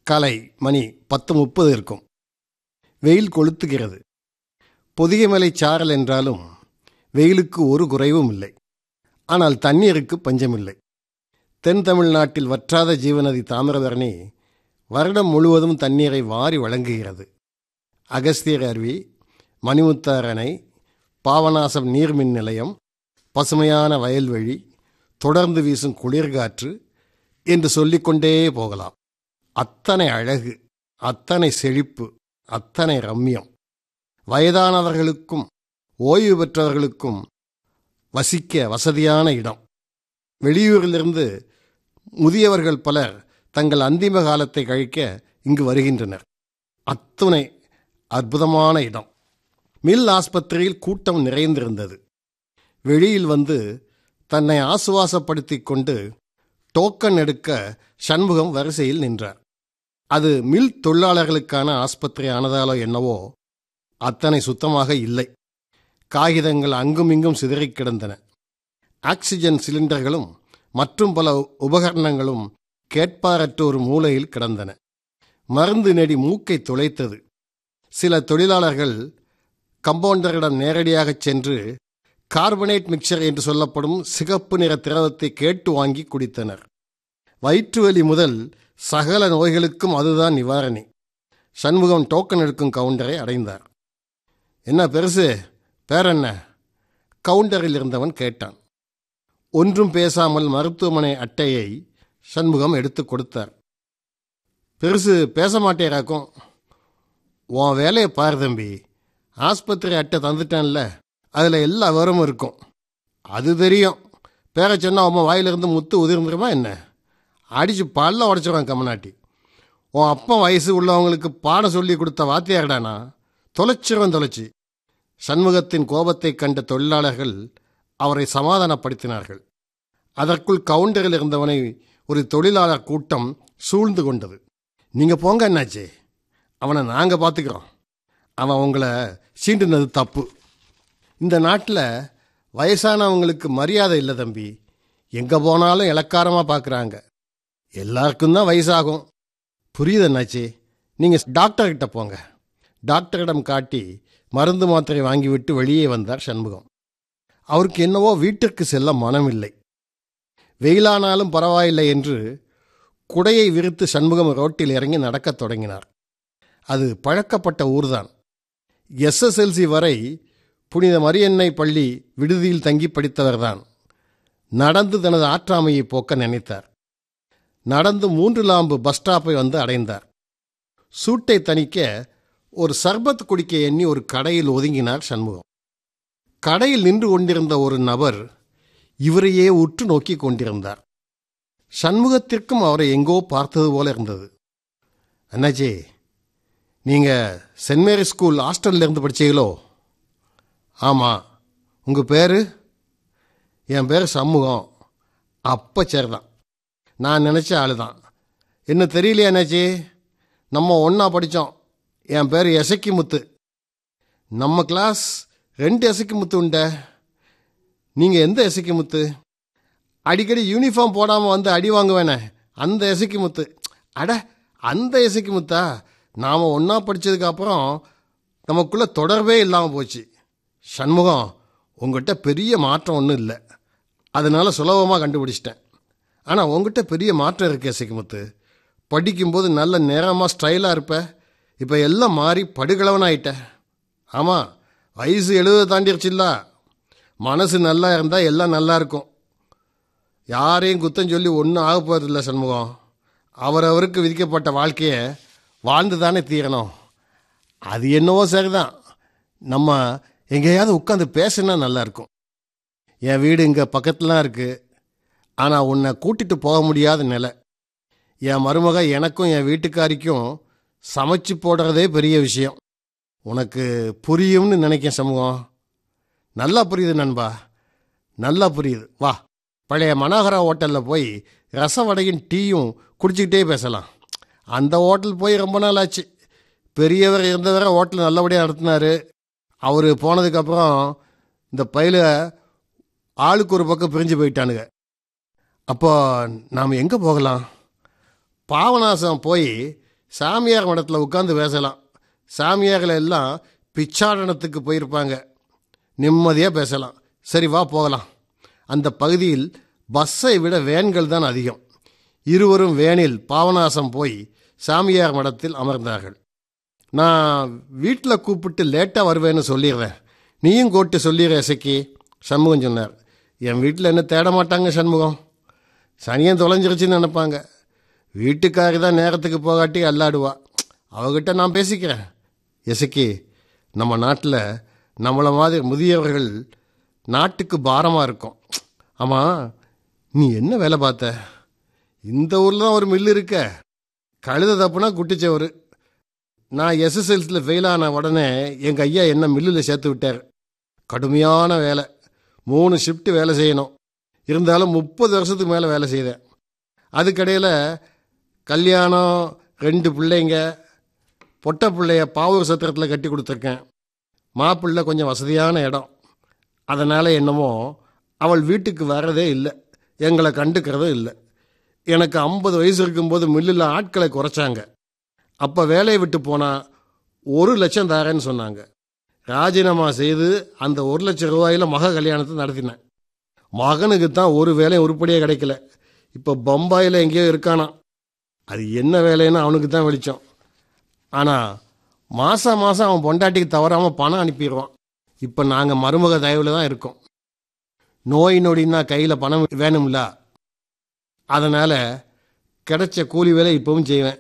காலை மணி பத்து முப்பது இருக்கும் வெயில் கொளுத்துகிறது பொதிகைமலை சாரல் என்றாலும் வெயிலுக்கு ஒரு குறைவும் இல்லை ஆனால் தண்ணீருக்கு பஞ்சமில்லை தென் தமிழ்நாட்டில் வற்றாத ஜீவநதி தாமிரபரணி வருடம் முழுவதும் தண்ணீரை வாரி வழங்குகிறது அகஸ்தியர் அருவி மணிமுத்தார் அணை பாவநாசம் நீர்மின் நிலையம் பசுமையான வயல்வெளி தொடர்ந்து வீசும் குளிர்காற்று என்று சொல்லிக்கொண்டே போகலாம் அத்தனை அழகு அத்தனை செழிப்பு அத்தனை ரம்யம் வயதானவர்களுக்கும் ஓய்வு பெற்றவர்களுக்கும் வசிக்க வசதியான இடம் வெளியூரிலிருந்து முதியவர்கள் பலர் தங்கள் அந்திம காலத்தை கழிக்க இங்கு வருகின்றனர் அத்துணை அற்புதமான இடம் மில் ஆஸ்பத்திரியில் கூட்டம் நிறைந்திருந்தது வெளியில் வந்து தன்னை ஆசுவாசப்படுத்திக் கொண்டு டோக்கன் எடுக்க சண்முகம் வரிசையில் நின்றார் அது மில் தொழிலாளர்களுக்கான ஆஸ்பத்திரி ஆனதாலோ என்னவோ அத்தனை சுத்தமாக இல்லை காகிதங்கள் அங்குமிங்கும் சிதறிக் கிடந்தன ஆக்சிஜன் சிலிண்டர்களும் மற்றும் பல உபகரணங்களும் கேட்பாரற்ற ஒரு மூலையில் கிடந்தன மருந்து நெடி மூக்கை துளைத்தது சில தொழிலாளர்கள் கம்பவுண்டரிடம் நேரடியாகச் சென்று கார்பனேட் மிக்சர் என்று சொல்லப்படும் சிகப்பு நிற திரவத்தை கேட்டு வாங்கி குடித்தனர் வயிற்றுவலி முதல் சகல நோய்களுக்கும் அதுதான் நிவாரணி சண்முகம் டோக்கன் எடுக்கும் கவுண்டரை அடைந்தார் என்ன பெருசு பேரென்ன கவுண்டரில் இருந்தவன் கேட்டான் ஒன்றும் பேசாமல் மருத்துவமனை அட்டையை சண்முகம் எடுத்து கொடுத்தார் பெருசு பேச மாட்டேராக்கும் உன் வேலையை பாரு தம்பி ஆஸ்பத்திரி அட்டை தந்துட்டேன்ல அதில் எல்லா விவரமும் இருக்கும் அது தெரியும் பேர சொன்னால் உன் வாயிலிருந்து முத்து உதிர்ந்துருமா என்ன அடித்து பல்ல உடச்சிருவான் கம்மநாட்டி உன் அப்பா வயசு உள்ளவங்களுக்கு பாடம் சொல்லி கொடுத்த வாத்தியார்டானா தொலைச்சிருவன் தொலைச்சி சண்முகத்தின் கோபத்தை கண்ட தொழிலாளர்கள் அவரை சமாதானப்படுத்தினார்கள் அதற்குள் கவுண்டரில் இருந்தவனை ஒரு தொழிலாளர் கூட்டம் சூழ்ந்து கொண்டது நீங்கள் போங்க என்னாச்சே அவனை நாங்கள் பார்த்துக்கிறோம் அவன் உங்களை சீண்டுனது தப்பு இந்த நாட்டில் வயசானவங்களுக்கு மரியாதை இல்லை தம்பி எங்கே போனாலும் இலக்காரமாக பார்க்குறாங்க எல்லாருக்கும் தான் வயசாகும் புரியுது என்னாச்சு நீங்கள் டாக்டர்கிட்ட போங்க டாக்டரிடம் காட்டி மருந்து மாத்திரை வாங்கிவிட்டு வெளியே வந்தார் சண்முகம் அவருக்கு என்னவோ வீட்டிற்கு செல்ல மனமில்லை வெயிலானாலும் பரவாயில்லை என்று குடையை விரித்து சண்முகம் ரோட்டில் இறங்கி நடக்கத் தொடங்கினார் அது பழக்கப்பட்ட ஊர்தான் எஸ்எஸ்எல்சி வரை புனித மரியன்னை பள்ளி விடுதியில் தங்கி படித்தவர்தான் நடந்து தனது ஆற்றாமையை போக்க நினைத்தார் நடந்து மூன்று லாம்பு பஸ் ஸ்டாப்பை வந்து அடைந்தார் சூட்டை தணிக்க ஒரு சர்பத் குடிக்க எண்ணி ஒரு கடையில் ஒதுங்கினார் சண்முகம் கடையில் நின்று கொண்டிருந்த ஒரு நபர் இவரையே உற்று நோக்கி கொண்டிருந்தார் சண்முகத்திற்கும் அவரை எங்கோ பார்த்தது போல இருந்தது அண்ணாச்சி நீங்கள் சென்ட் மேரி ஸ்கூல் ஹாஸ்டல்ல இருந்து படிச்சீங்களோ ஆமாம் உங்கள் பேர் என் பேர் சண்முகம் அப்போ சரிதான் நான் நினச்ச ஆள் தான் என்ன தெரியலையா அண்ணாச்சி நம்ம ஒன்றா படித்தோம் என் பேர் எசக்கி முத்து நம்ம கிளாஸ் ரெண்டு எசக்கி முத்து உண்ட நீங்கள் எந்த எசக்கி முத்து அடிக்கடி யூனிஃபார்ம் போடாமல் வந்து அடி வாங்குவேனே அந்த எசக்கி முத்து அட அந்த எசக்கி முத்தா நாம் ஒன்றா படித்ததுக்கு அப்புறம் நமக்குள்ளே தொடர்பே இல்லாமல் போச்சு சண்முகம் உங்கள்கிட்ட பெரிய மாற்றம் ஒன்றும் இல்லை அதனால சுலபமாக கண்டுபிடிச்சிட்டேன் ஆனால் உங்ககிட்ட பெரிய மாற்றம் இருக்கு எசக்கிமுத்து படிக்கும்போது நல்ல நேரமாக ஸ்டைலாக இருப்ப இப்போ எல்லாம் மாறி படுகளவனாயிட்ட ஆமாம் வயசு எழுபது தாண்டிருச்சுல்ல மனசு நல்லா இருந்தால் எல்லாம் நல்லா இருக்கும் யாரையும் குத்தம் சொல்லி ஒன்றும் ஆக போகிறதில்ல சண்முகம் அவரவருக்கு விதிக்கப்பட்ட வாழ்க்கையை வாழ்ந்து தானே தீரணும் அது என்னவோ சரிதான் நம்ம எங்கேயாவது உட்காந்து பேசினா நல்லா இருக்கும் என் வீடு இங்கே பக்கத்துலாம் இருக்குது ஆனால் உன்னை கூட்டிட்டு போக முடியாத நிலை என் மருமக எனக்கும் என் வீட்டுக்காரிக்கும் சமைச்சு போடுறதே பெரிய விஷயம் உனக்கு புரியும்னு நினைக்கேன் சமூகம் நல்லா புரியுது நண்பா நல்லா புரியுது வா பழைய மனோகரா ஹோட்டலில் போய் ரச வடையும் டீயும் குடிச்சிக்கிட்டே பேசலாம் அந்த ஹோட்டல் போய் ரொம்ப நாள் ஆச்சு பெரியவர் இருந்தவரை ஹோட்டல் நல்லபடியாக நடத்தினார் அவர் போனதுக்கப்புறம் இந்த பயில ஆளுக்கு ஒரு பக்கம் பிரிஞ்சு போயிட்டானுங்க அப்போ நாம் எங்கே போகலாம் பாவநாசம் போய் சாமியார் மடத்தில் உட்காந்து பேசலாம் சாமியார்கள் எல்லாம் பிச்சாடனத்துக்கு போயிருப்பாங்க நிம்மதியாக பேசலாம் சரி வா போகலாம் அந்த பகுதியில் பஸ்ஸை விட வேன்கள் தான் அதிகம் இருவரும் வேனில் பாவநாசம் போய் சாமியார் மடத்தில் அமர்ந்தார்கள் நான் வீட்டில் கூப்பிட்டு லேட்டாக வருவேன்னு சொல்லிடுறேன் நீயும் கோட்டு சொல்லிடுற இசைக்கு சண்முகம் சொன்னார் என் வீட்டில் என்ன தேட மாட்டாங்க சண்முகம் சனியன் தொலைஞ்சிருச்சுன்னு நினைப்பாங்க வீட்டுக்காரி தான் நேரத்துக்கு போகாட்டி அல்லாடுவா அவகிட்ட நான் பேசிக்கிறேன் இசைக்கு நம்ம நாட்டில் நம்மளை மாதிரி முதியவர்கள் நாட்டுக்கு பாரமாக இருக்கும் ஆமாம் நீ என்ன வேலை பார்த்த இந்த ஊரில் தான் ஒரு மில்லு இருக்க கழுத தப்புனா குட்டிச்சவர் நான் எஸ்எஸ்எல்சியில் ஃபெயில் ஆன உடனே எங்கள் ஐயா என்ன மில்லில் சேர்த்து விட்டார் கடுமையான வேலை மூணு ஷிஃப்ட் வேலை செய்யணும் இருந்தாலும் முப்பது வருஷத்துக்கு மேலே வேலை செய்தேன் அதுக்கடையில் கல்யாணம் ரெண்டு பிள்ளைங்க பொட்டை பிள்ளைய பாவூர் சத்திரத்தில் கட்டி கொடுத்துருக்கேன் மாப்பிள்ளை கொஞ்சம் வசதியான இடம் அதனால் என்னமோ அவள் வீட்டுக்கு வரதே இல்லை எங்களை கண்டுக்கிறதும் இல்லை எனக்கு ஐம்பது வயசு இருக்கும்போது மில்லில் ஆட்களை குறைச்சாங்க அப்போ வேலையை விட்டு போனால் ஒரு லட்சம் தரேன்னு சொன்னாங்க ராஜினாமா செய்து அந்த ஒரு லட்சம் ரூபாயில் மக கல்யாணத்தை நடத்தினேன் மகனுக்கு தான் ஒரு வேலையும் உருப்படியாக கிடைக்கல இப்போ பம்பாயில் எங்கேயோ இருக்கானா அது என்ன வேலைன்னு அவனுக்கு தான் வெளிச்சம் ஆனால் மாதம் மாதம் அவன் பொண்டாட்டிக்கு தவறாமல் பணம் அனுப்பிடுவான் இப்போ நாங்கள் மருமக தயவில் தான் இருக்கோம் நோய் நொடின்னா கையில் பணம் வேணும்ல அதனால் கிடைச்ச கூலி வேலை இப்பவும் செய்வேன்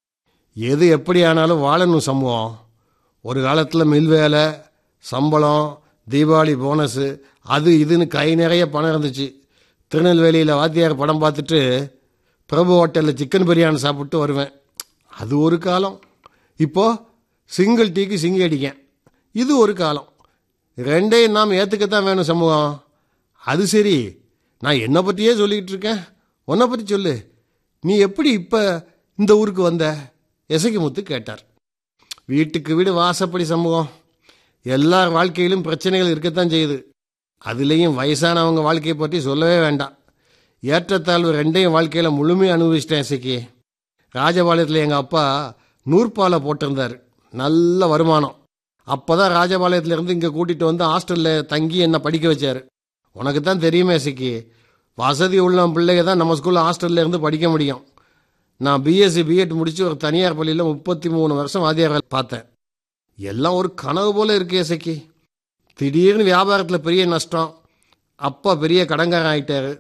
எது எப்படி ஆனாலும் வாழணும் சம்பவம் ஒரு காலத்தில் மில் வேலை சம்பளம் தீபாவளி போனஸு அது இதுன்னு கை நிறைய பணம் இருந்துச்சு திருநெல்வேலியில் வாத்தியார் படம் பார்த்துட்டு பிரபு ஹோட்டலில் சிக்கன் பிரியாணி சாப்பிட்டு வருவேன் அது ஒரு காலம் இப்போது சிங்கிள் டீக்கு சிங்கி அடிக்கேன் இது ஒரு காலம் ரெண்டையும் நாம் ஏற்றுக்கத்தான் வேணும் சமூகம் அது சரி நான் என்னை பற்றியே சொல்லிக்கிட்டு இருக்கேன் உன்னை பற்றி சொல்லு நீ எப்படி இப்போ இந்த ஊருக்கு வந்த எசகி முத்து கேட்டார் வீட்டுக்கு வீடு வாசப்படி சமூகம் எல்லார் வாழ்க்கையிலும் பிரச்சனைகள் இருக்கத்தான் செய்யுது அதுலேயும் வயசானவங்க வாழ்க்கையை பற்றி சொல்லவே வேண்டாம் ஏற்றத்தாழ்வு ரெண்டையும் வாழ்க்கையில் முழுமையாக அனுபவிச்சிட்டேன் இசைக்கு ராஜபாளையத்தில் எங்கள் அப்பா நூற்பாலை போட்டிருந்தார் நல்ல வருமானம் அப்போ தான் ராஜபாளையத்துலேருந்து இங்கே கூட்டிகிட்டு வந்து ஹாஸ்டலில் தங்கி என்னை படிக்க வச்சார் உனக்கு தான் தெரியுமே இசைக்கு வசதி உள்ள பிள்ளைங்க தான் நம்ம ஸ்கூலில் ஹாஸ்டலில் இருந்து படிக்க முடியும் நான் பிஎஸ்சி பிஎட் முடித்து ஒரு தனியார் பள்ளியில் முப்பத்தி மூணு வருஷம் வாத்தியார் பார்த்தேன் எல்லாம் ஒரு கனவு போல இருக்கு இசைக்கு திடீர்னு வியாபாரத்தில் பெரிய நஷ்டம் அப்பா பெரிய கடங்காரன் ஆயிட்டாரு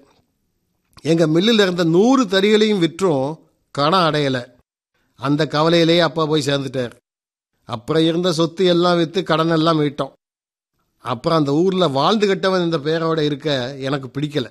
எங்கள் மில்லில் இருந்த நூறு தறிகளையும் விற்றும் கடன் அடையலை அந்த கவலையிலேயே அப்பா போய் சேர்ந்துட்டார் அப்புறம் இருந்த சொத்து எல்லாம் விற்று கடன் எல்லாம் மீட்டோம் அப்புறம் அந்த ஊரில் வாழ்ந்து கட்டவன் இந்த பேரோட இருக்க எனக்கு பிடிக்கல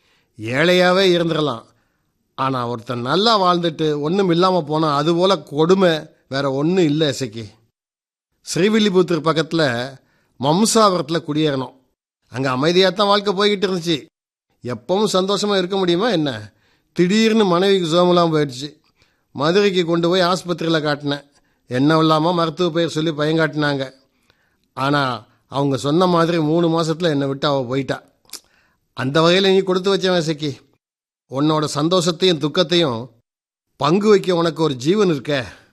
ஏழையாகவே இருந்துடலாம் ஆனால் ஒருத்தன் நல்லா வாழ்ந்துட்டு ஒன்றும் இல்லாமல் போனால் அதுபோல் கொடுமை வேற ஒன்றும் இல்லை இசைக்கு ஸ்ரீவில்லிபுத்தூர் பக்கத்தில் மம்சாபுரத்தில் குடியேறணும் அங்கே அமைதியாக தான் வாழ்க்கை போய்கிட்டு இருந்துச்சு எப்பவும் சந்தோஷமாக இருக்க முடியுமா என்ன திடீர்னு மனைவிக்கு சோமலாம் போயிடுச்சு மதுரைக்கு கொண்டு போய் ஆஸ்பத்திரியில் காட்டினேன் என்ன இல்லாமல் மருத்துவ பெயர் சொல்லி பயங்காட்டினாங்க ஆனால் அவங்க சொன்ன மாதிரி மூணு மாதத்தில் என்னை விட்டு அவள் போயிட்டா அந்த வகையில் நீ கொடுத்து வச்சவன் இசைக்கு உன்னோட சந்தோஷத்தையும் துக்கத்தையும் பங்கு வைக்க உனக்கு ஒரு ஜீவன் இருக்க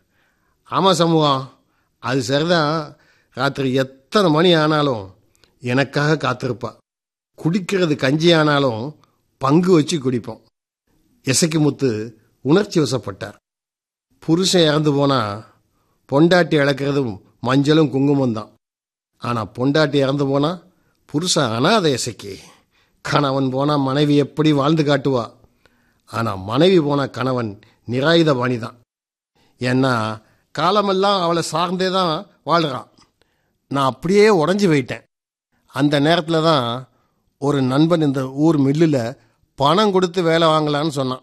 ஆமாம் சமூகம் அது சரிதான் ராத்திரி எத்தனை மணி ஆனாலும் எனக்காக காத்திருப்பா குடிக்கிறது கஞ்சி ஆனாலும் பங்கு வச்சு குடிப்போம் இசைக்கு முத்து உணர்ச்சி வசப்பட்டார் புருஷன் இறந்து போனா பொண்டாட்டி இழக்கிறதும் மஞ்சளும் குங்குமம் தான் ஆனால் பொண்டாட்டி இறந்து போனா புருஷன் அனாதை இசைக்கு கணவன் போனால் மனைவி எப்படி வாழ்ந்து காட்டுவா ஆனால் மனைவி போன கணவன் நிராயுத பாணி தான் ஏன்னா காலமெல்லாம் அவளை சார்ந்தே தான் வாழ்கிறான் நான் அப்படியே உடஞ்சி போயிட்டேன் அந்த நேரத்தில் தான் ஒரு நண்பன் இந்த ஊர் மில்லில் பணம் கொடுத்து வேலை வாங்கலான்னு சொன்னான்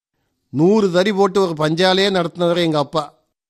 நூறு தறி போட்டு ஒரு பஞ்சாலையே நடத்தினவர் எங்கள் அப்பா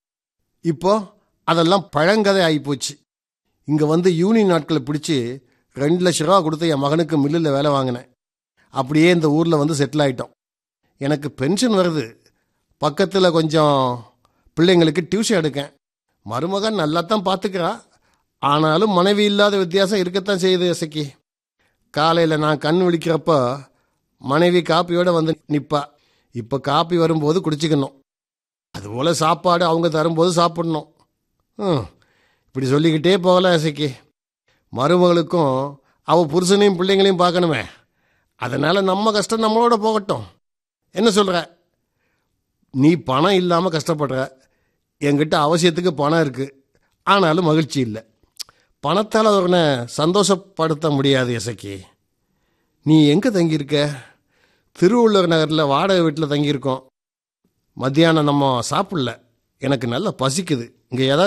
இப்போ அதெல்லாம் பழங்கதை ஆகிப்போச்சு இங்கே வந்து யூனியன் நாட்களை பிடிச்சி ரெண்டு லட்ச ரூபா கொடுத்து என் மகனுக்கு மில்லில் வேலை வாங்கினேன் அப்படியே இந்த ஊரில் வந்து செட்டில் ஆகிட்டோம் எனக்கு பென்ஷன் வருது பக்கத்தில் கொஞ்சம் பிள்ளைங்களுக்கு டியூஷன் எடுக்கேன் மருமகன் நல்லா தான் பார்த்துக்கிறா ஆனாலும் மனைவி இல்லாத வித்தியாசம் இருக்கத்தான் செய்யுது இசைக்கு காலையில் நான் கண் விழிக்கிறப்ப மனைவி காப்பியோட வந்து நிற்பா இப்போ காப்பி வரும்போது குடிச்சிக்கணும் அதுபோல் சாப்பாடு அவங்க தரும்போது சாப்பிடணும் ம் இப்படி சொல்லிக்கிட்டே போகலாம் இசைக்கு மருமகளுக்கும் அவள் புருஷனையும் பிள்ளைங்களையும் பார்க்கணுமே அதனால் நம்ம கஷ்டம் நம்மளோட போகட்டும் என்ன சொல்கிற நீ பணம் இல்லாமல் கஷ்டப்படுற என்கிட்ட அவசியத்துக்கு பணம் இருக்குது ஆனாலும் மகிழ்ச்சி இல்லை பணத்தால் அவனை சந்தோஷப்படுத்த முடியாது இசைக்கு நீ எங்கே தங்கியிருக்க திருவள்ளூர் நகரில் வாடகை வீட்டில் தங்கியிருக்கோம் மத்தியானம் நம்ம சாப்பிடல எனக்கு நல்லா பசிக்குது இங்கே ஏதாவது